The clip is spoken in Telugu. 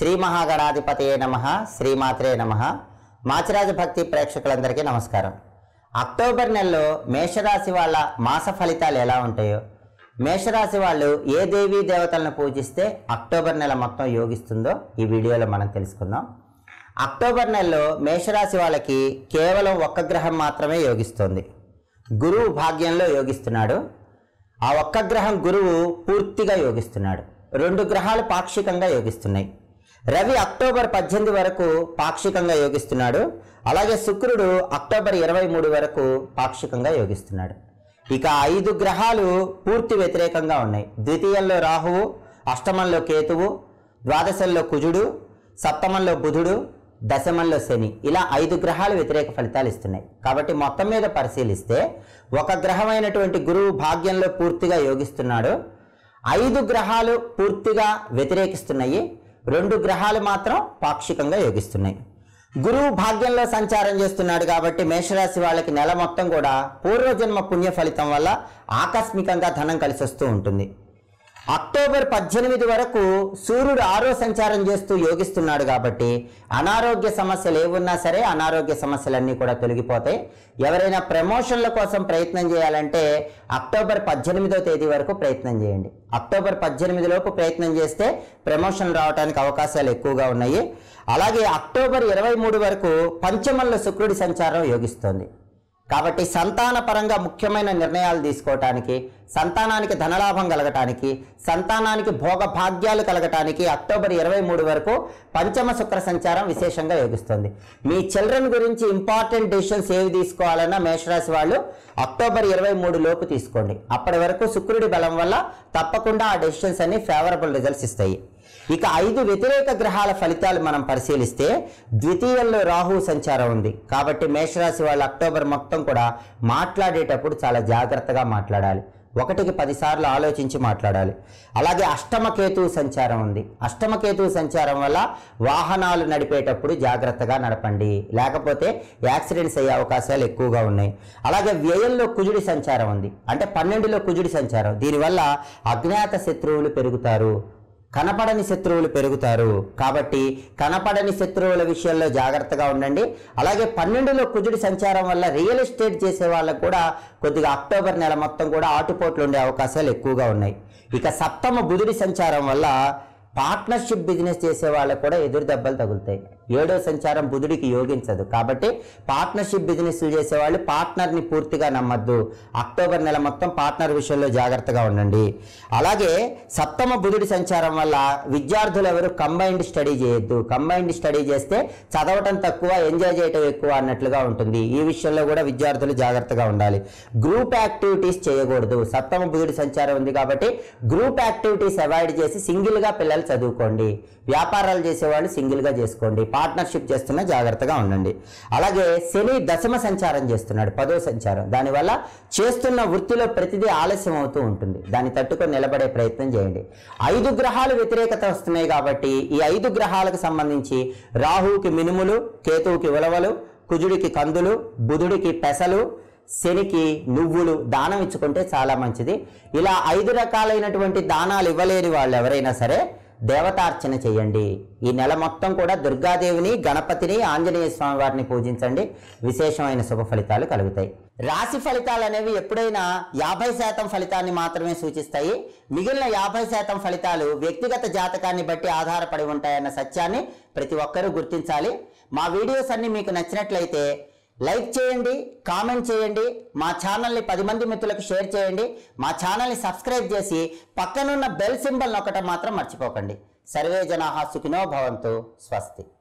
శ్రీ మహాగణాధిపతయే నమ శ్రీమాత్రే నమ మాచిరాజ భక్తి ప్రేక్షకులందరికీ నమస్కారం అక్టోబర్ నెలలో మేషరాశి వాళ్ళ మాస ఫలితాలు ఎలా ఉంటాయో మేషరాశి వాళ్ళు ఏ దేవీ దేవతలను పూజిస్తే అక్టోబర్ నెల మొత్తం యోగిస్తుందో ఈ వీడియోలో మనం తెలుసుకుందాం అక్టోబర్ నెలలో మేషరాశి వాళ్ళకి కేవలం ఒక్క గ్రహం మాత్రమే యోగిస్తుంది గురువు భాగ్యంలో యోగిస్తున్నాడు ఆ ఒక్క గ్రహం గురువు పూర్తిగా యోగిస్తున్నాడు రెండు గ్రహాలు పాక్షికంగా యోగిస్తున్నాయి రవి అక్టోబర్ పద్దెనిమిది వరకు పాక్షికంగా యోగిస్తున్నాడు అలాగే శుక్రుడు అక్టోబర్ ఇరవై మూడు వరకు పాక్షికంగా యోగిస్తున్నాడు ఇక ఐదు గ్రహాలు పూర్తి వ్యతిరేకంగా ఉన్నాయి ద్వితీయంలో రాహువు అష్టమంలో కేతువు ద్వాదశంలో కుజుడు సప్తమంలో బుధుడు దశమంలో శని ఇలా ఐదు గ్రహాలు వ్యతిరేక ఫలితాలు ఇస్తున్నాయి కాబట్టి మొత్తం మీద పరిశీలిస్తే ఒక గ్రహమైనటువంటి గురువు భాగ్యంలో పూర్తిగా యోగిస్తున్నాడు ఐదు గ్రహాలు పూర్తిగా వ్యతిరేకిస్తున్నాయి రెండు గ్రహాలు మాత్రం పాక్షికంగా యోగిస్తున్నాయి గురువు భాగ్యంలో సంచారం చేస్తున్నాడు కాబట్టి మేషరాశి వాళ్ళకి నెల మొత్తం కూడా పూర్వజన్మ పుణ్య ఫలితం వల్ల ఆకస్మికంగా ధనం కలిసి వస్తూ ఉంటుంది అక్టోబర్ పద్దెనిమిది వరకు సూర్యుడు ఆరో సంచారం చేస్తూ యోగిస్తున్నాడు కాబట్టి అనారోగ్య సమస్యలు ఏమున్నా సరే అనారోగ్య సమస్యలన్నీ కూడా తొలగిపోతాయి ఎవరైనా ప్రమోషన్ల కోసం ప్రయత్నం చేయాలంటే అక్టోబర్ పద్దెనిమిదో తేదీ వరకు ప్రయత్నం చేయండి అక్టోబర్ పద్దెనిమిది లోపు ప్రయత్నం చేస్తే ప్రమోషన్ రావడానికి అవకాశాలు ఎక్కువగా ఉన్నాయి అలాగే అక్టోబర్ ఇరవై మూడు వరకు పంచమంలో శుక్రుడి సంచారం యోగిస్తోంది కాబట్టి సంతాన పరంగా ముఖ్యమైన నిర్ణయాలు తీసుకోవటానికి సంతానానికి ధనలాభం కలగటానికి సంతానానికి భోగ భాగ్యాలు కలగటానికి అక్టోబర్ ఇరవై మూడు వరకు పంచమ శుక్ర సంచారం విశేషంగా యోగిస్తుంది మీ చిల్డ్రన్ గురించి ఇంపార్టెంట్ డెసిషన్స్ ఏవి తీసుకోవాలన్నా మేషరాశి వాళ్ళు అక్టోబర్ ఇరవై మూడు లోపు తీసుకోండి అప్పటి వరకు శుక్రుడి బలం వల్ల తప్పకుండా ఆ డెసిషన్స్ అన్ని ఫేవరబుల్ రిజల్ట్స్ ఇస్తాయి ఇక ఐదు వ్యతిరేక గ్రహాల ఫలితాలు మనం పరిశీలిస్తే ద్వితీయంలో రాహు సంచారం ఉంది కాబట్టి మేషరాశి వాళ్ళు అక్టోబర్ మొత్తం కూడా మాట్లాడేటప్పుడు చాలా జాగ్రత్తగా మాట్లాడాలి ఒకటికి పదిసార్లు ఆలోచించి మాట్లాడాలి అలాగే అష్టమ కేతువు సంచారం ఉంది అష్టమ కేతువు సంచారం వల్ల వాహనాలు నడిపేటప్పుడు జాగ్రత్తగా నడపండి లేకపోతే యాక్సిడెంట్స్ అయ్యే అవకాశాలు ఎక్కువగా ఉన్నాయి అలాగే వ్యయంలో కుజుడి సంచారం ఉంది అంటే పన్నెండులో కుజుడి సంచారం దీనివల్ల అజ్ఞాత శత్రువులు పెరుగుతారు కనపడని శత్రువులు పెరుగుతారు కాబట్టి కనపడని శత్రువుల విషయంలో జాగ్రత్తగా ఉండండి అలాగే పన్నెండులో కుజుడి సంచారం వల్ల రియల్ ఎస్టేట్ చేసే వాళ్ళకు కూడా కొద్దిగా అక్టోబర్ నెల మొత్తం కూడా ఆటుపోట్లు ఉండే అవకాశాలు ఎక్కువగా ఉన్నాయి ఇక సప్తమ బుధుడి సంచారం వల్ల పార్ట్నర్షిప్ బిజినెస్ చేసే వాళ్ళకు కూడా ఎదురు దెబ్బలు తగులుతాయి ఏడో సంచారం బుధుడికి యోగించదు కాబట్టి పార్ట్నర్షిప్ బిజినెస్లు చేసేవాళ్ళు పార్ట్నర్ని పూర్తిగా నమ్మద్దు అక్టోబర్ నెల మొత్తం పార్ట్నర్ విషయంలో జాగ్రత్తగా ఉండండి అలాగే సప్తమ బుధుడి సంచారం వల్ల విద్యార్థులు ఎవరు కంబైన్డ్ స్టడీ చేయొద్దు కంబైన్డ్ స్టడీ చేస్తే చదవటం తక్కువ ఎంజాయ్ చేయటం ఎక్కువ అన్నట్లుగా ఉంటుంది ఈ విషయంలో కూడా విద్యార్థులు జాగ్రత్తగా ఉండాలి గ్రూప్ యాక్టివిటీస్ చేయకూడదు సప్తమ బుధుడి సంచారం ఉంది కాబట్టి గ్రూప్ యాక్టివిటీస్ అవాయిడ్ చేసి సింగిల్గా పిల్లలు చదువుకోండి వ్యాపారాలు చేసేవాళ్ళు సింగిల్గా చేసుకోండి పార్ట్నర్షిప్ చేస్తున్న జాగ్రత్తగా ఉండండి అలాగే శని దశమ సంచారం చేస్తున్నాడు పదో సంచారం దానివల్ల చేస్తున్న వృత్తిలో ప్రతిదీ ఆలస్యం అవుతూ ఉంటుంది దాన్ని తట్టుకొని నిలబడే ప్రయత్నం చేయండి ఐదు గ్రహాలు వ్యతిరేకత వస్తున్నాయి కాబట్టి ఈ ఐదు గ్రహాలకు సంబంధించి రాహువుకి మినుములు కేతువుకి ఉలవలు కుజుడికి కందులు బుధుడికి పెసలు శనికి నువ్వులు దానం ఇచ్చుకుంటే చాలా మంచిది ఇలా ఐదు రకాలైనటువంటి దానాలు ఇవ్వలేని వాళ్ళు ఎవరైనా సరే దేవతార్చన చేయండి ఈ నెల మొత్తం కూడా దుర్గాదేవిని గణపతిని ఆంజనేయ స్వామి వారిని పూజించండి విశేషమైన శుభ ఫలితాలు కలుగుతాయి రాశి ఫలితాలు అనేవి ఎప్పుడైనా యాభై శాతం ఫలితాన్ని మాత్రమే సూచిస్తాయి మిగిలిన యాభై శాతం ఫలితాలు వ్యక్తిగత జాతకాన్ని బట్టి ఆధారపడి ఉంటాయన్న సత్యాన్ని ప్రతి ఒక్కరూ గుర్తించాలి మా వీడియోస్ అన్ని మీకు నచ్చినట్లయితే లైక్ చేయండి కామెంట్ చేయండి మా ఛానల్ని పది మంది మిత్రులకు షేర్ చేయండి మా ఛానల్ని సబ్స్క్రైబ్ చేసి పక్కనున్న బెల్ సింబల్ నొక్కటం మాత్రం మర్చిపోకండి సర్వే జనాహా సుఖినో భవంతు స్వస్తి